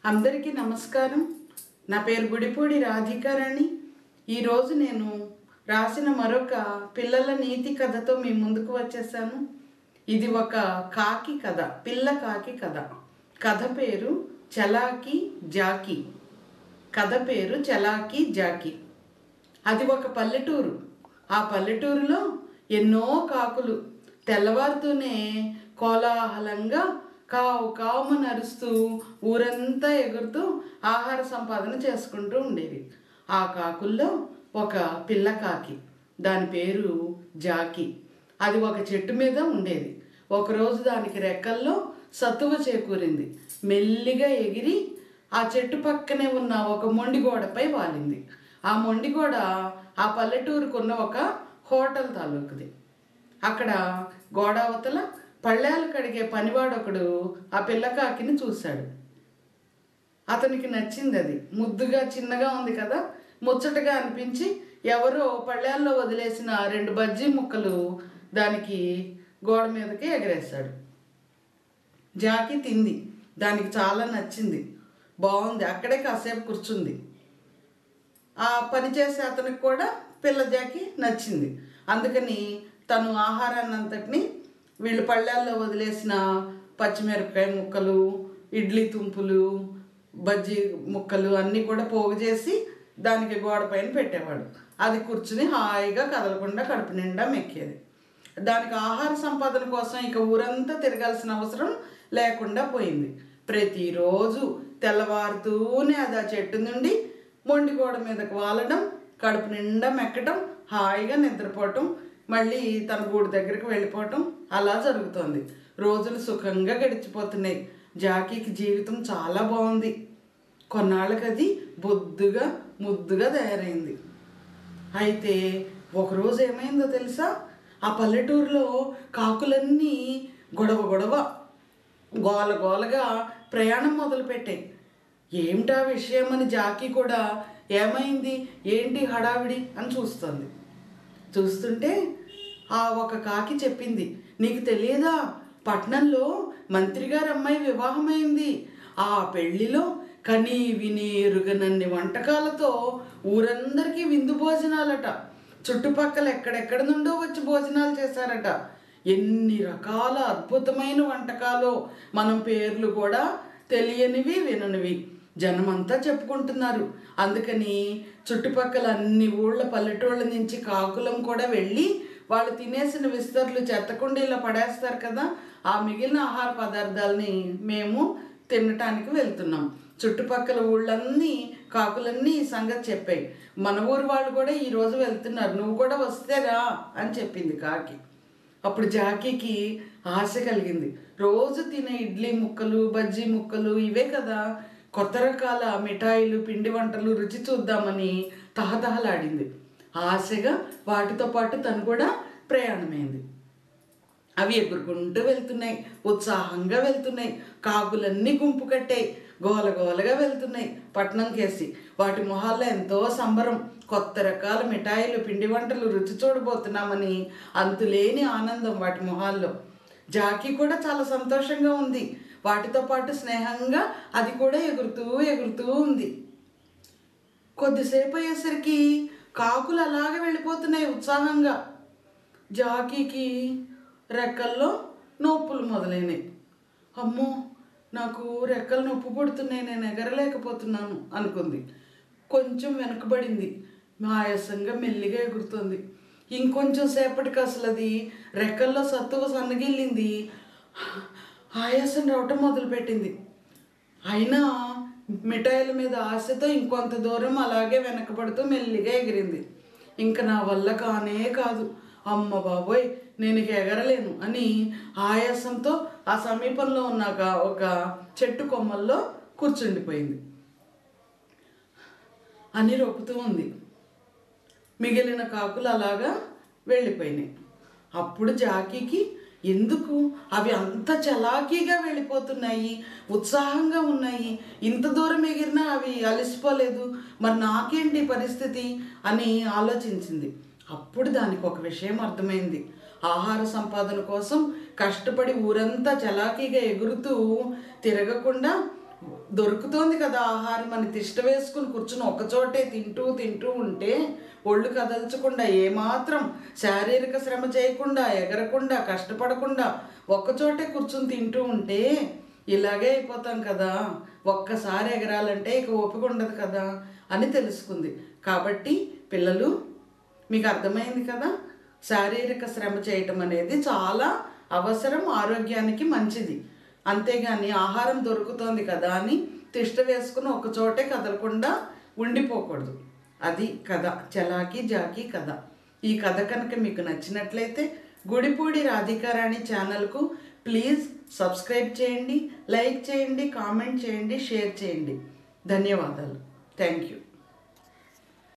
అందరికీ నమస్కారం నా పేరు గుడిపూడి రాధికారాణి ఈరోజు నేను రాసిన మరొక పిల్లల నీతి కథతో మీ ముందుకు వచ్చేసాను ఇది ఒక కాకి కథ పిల్ల కాకి కథ కథ పేరు చలాకి జాకి కథ పేరు చలాకి జాకి అది ఒక పల్లెటూరు ఆ పల్లెటూరులో ఎన్నో కాకులు తెల్లవారుతూనే కోలాహలంగా కావు కావుమని అరుస్తూ ఊరంతా ఎగురుతూ ఆహార సంపాదన చేసుకుంటూ ఉండేవి ఆ కాకుల్లో ఒక పిల్ల కాకి దాని పేరు జాకి అది ఒక చెట్టు మీద ఉండేది ఒకరోజు దానికి రెక్కల్లో సత్తువ చేకూరింది మెల్లిగా ఎగిరి ఆ చెట్టు పక్కనే ఉన్న ఒక మొండి గోడపై వాలింది ఆ మొండి గోడ ఆ పల్లెటూరుకున్న ఒక హోటల్ తాలూకుది అక్కడ గోడావతల పళ్ళాలు కడిగే పనివాడొకడు ఆ పిల్లకాకిని చూశాడు అతనికి నచ్చింది అది ముద్దుగా చిన్నగా ఉంది కదా ముచ్చటగా అనిపించి ఎవరో పళ్ళాల్లో వదిలేసిన రెండు బజ్జీ ముక్కలు దానికి గోడ మీదకి ఎగరేశాడు జాకి తింది దానికి చాలా నచ్చింది బాగుంది అక్కడే కాసేపు కూర్చుంది ఆ పని చేసే అతనికి కూడా పిల్ల జాకి నచ్చింది అందుకని తను ఆహారాన్ని అంతటిని వీళ్ళు పళ్ళాల్లో వదిలేసిన పచ్చిమిరపకాయ ముక్కలు ఇడ్లీ తుంపులు బజ్జీ ముక్కలు అన్నీ కూడా పోగు చేసి దానికి గోడ పైన పెట్టేవాడు అది కూర్చుని హాయిగా కదలకుండా కడుపు నిండా మెక్కేది దానికి ఆహార సంపాదన కోసం ఇక ఊరంతా తిరగాల్సిన అవసరం లేకుండా పోయింది ప్రతిరోజు తెల్లవారుతూనే అది ఆ చెట్టు నుండి మొండి గోడ మీదకు వాలడం కడుపు నిండా మెక్కటం హాయిగా నిద్రపోవటం మళ్ళీ తన గూడు దగ్గరికి వెళ్ళిపోవటం అలా జరుగుతోంది రోజులు సుఖంగా గడిచిపోతున్నాయి జాకీకి జీవితం చాలా బాగుంది కొన్నాళ్ళకి అది బొద్దుగా ముద్దుగా తయారైంది అయితే ఒకరోజు ఏమైందో తెలుసా ఆ పల్లెటూరులో కాకులన్నీ గొడవ గొడవ గోల గోలగా ప్రయాణం మొదలుపెట్టాయి ఏమిటా విషయం అని జాకీ కూడా ఏమైంది ఏంటి హడావిడి అని చూస్తుంది చూస్తుంటే ఆ ఒక కాకి చెప్పింది నీకు తెలియదా పట్నంలో మంత్రి గారి అమ్మాయి వివాహమైంది ఆ పెళ్లిలో కనీ విని ఎరుగనన్ని వంటకాలతో ఊరందరికీ విందు భోజనాలట చుట్టుపక్కల ఎక్కడెక్కడ నుండో వచ్చి భోజనాలు చేశారట ఎన్ని రకాల అద్భుతమైన వంటకాలు మనం పేర్లు కూడా తెలియనివి విననివి జనమంతా చెప్పుకుంటున్నారు అందుకని చుట్టుపక్కల అన్ని ఊళ్ళ పల్లెటూళ్ళ నుంచి కాకులం కూడా వెళ్ళి వాళ్ళు తినేసిన విస్తర్లు చెత్తకుండీలో పడేస్తారు కదా ఆ మిగిలిన ఆహార పదార్థాలని మేము తినటానికి వెళ్తున్నాం చుట్టుపక్కల ఊళ్ళన్నీ కాకులన్నీ ఈ సంగతి చెప్పాయి మన ఊరు వాళ్ళు కూడా ఈరోజు వెళ్తున్నారు నువ్వు కూడా వస్తేరా అని చెప్పింది కాకి అప్పుడు జాకీకి ఆశ కలిగింది రోజు తినే ఇడ్లీ ముక్కలు బజ్జీ ముక్కలు ఇవే కదా కొత్త రకాల మిఠాయిలు పిండి వంటలు రుచి చూద్దామని తహతహలాడింది ఆశగా వాటితో పాటు తను కూడా ప్రయాణమైంది అవి ఎగురుకుంటూ వెళ్తున్నాయి ఉత్సాహంగా వెళ్తున్నాయి కాకులన్నీ గుంపు కట్టాయి గోల గోలగా వెళ్తున్నాయి పట్నం కేసి వాటి మొహాల్లో ఎంతో సంబరం కొత్త రకాల మిఠాయిలు పిండి వంటలు రుచి చూడబోతున్నామని అంతులేని ఆనందం వాటి మొహాల్లో జాకీ కూడా చాలా సంతోషంగా ఉంది వాటితో పాటు స్నేహంగా అది కూడా ఎగురుతూ ఎగురుతూ ఉంది కొద్దిసేపు అయ్యేసరికి కాకులు అలాగే వెళ్ళిపోతున్నాయి ఉత్సాహంగా జాకీకి రెక్కల్లో నొప్పులు మొదలైనవి అమ్మో నాకు రెక్కలు నొప్పి పుడుతున్నాయి నేను ఎగరలేకపోతున్నాను అనుకుంది కొంచెం వెనకబడింది ఆయాసంగా మెల్లిగా ఎగురుతుంది ఇంకొంచెం సేపటికి అసలు అది రెక్కల్లో సత్తువ సన్నగిల్లింది ఆయాసం రావటం మొదలుపెట్టింది అయినా మిఠాయిల మీద ఆశతో ఇంకొంత దూరం అలాగే వెనకబడుతూ మెల్లిగా ఎగిరింది ఇంకా నా వల్ల కానే కాదు అమ్మ బాబోయ్ నేను ఇక ఎగరలేను అని ఆయాసంతో ఆ సమీపంలో ఉన్న ఒక- ఒక చెట్టు కొమ్మల్లో కూర్చుండిపోయింది అని రొప్పుతూ ఉంది మిగిలిన కాకులు అలాగా వెళ్ళిపోయినాయి అప్పుడు జాకీకి ఎందుకు అవి అంత చలాకీగా వెళ్ళిపోతున్నాయి ఉత్సాహంగా ఉన్నాయి ఇంత దూరం ఎగిరినా అవి అలసిపోలేదు మరి నాకేంటి పరిస్థితి అని ఆలోచించింది అప్పుడు దానికి ఒక విషయం అర్థమైంది ఆహార సంపాదన కోసం కష్టపడి ఊరంతా చలాకీగా ఎగురుతూ తిరగకుండా దొరుకుతోంది కదా ఆహారం అని తిష్ట వేసుకుని కూర్చుని ఒకచోటే తింటూ తింటూ ఉంటే ఒళ్ళు కదల్చకుండా ఏమాత్రం శారీరక శ్రమ చేయకుండా ఎగరకుండా కష్టపడకుండా ఒక్కచోటే కూర్చుని తింటూ ఉంటే ఇలాగే అయిపోతాం కదా ఒక్కసారి ఎగరాలంటే ఇక ఓపిక ఉండదు కదా అని తెలుసుకుంది కాబట్టి పిల్లలు మీకు అర్థమైంది కదా శారీరక శ్రమ చేయటం అనేది చాలా అవసరం ఆరోగ్యానికి మంచిది అంతేగాని ఆహారం దొరుకుతోంది కదా అని తిష్ట వేసుకుని ఒక చోటే కదలకుండా ఉండిపోకూడదు అది కథ చలాకీ జాకీ కథ ఈ కథ కనుక మీకు నచ్చినట్లయితే గుడిపూడి రాధికారాణి ఛానల్కు ప్లీజ్ సబ్స్క్రైబ్ చేయండి లైక్ చేయండి కామెంట్ చేయండి షేర్ చేయండి ధన్యవాదాలు థ్యాంక్ యూ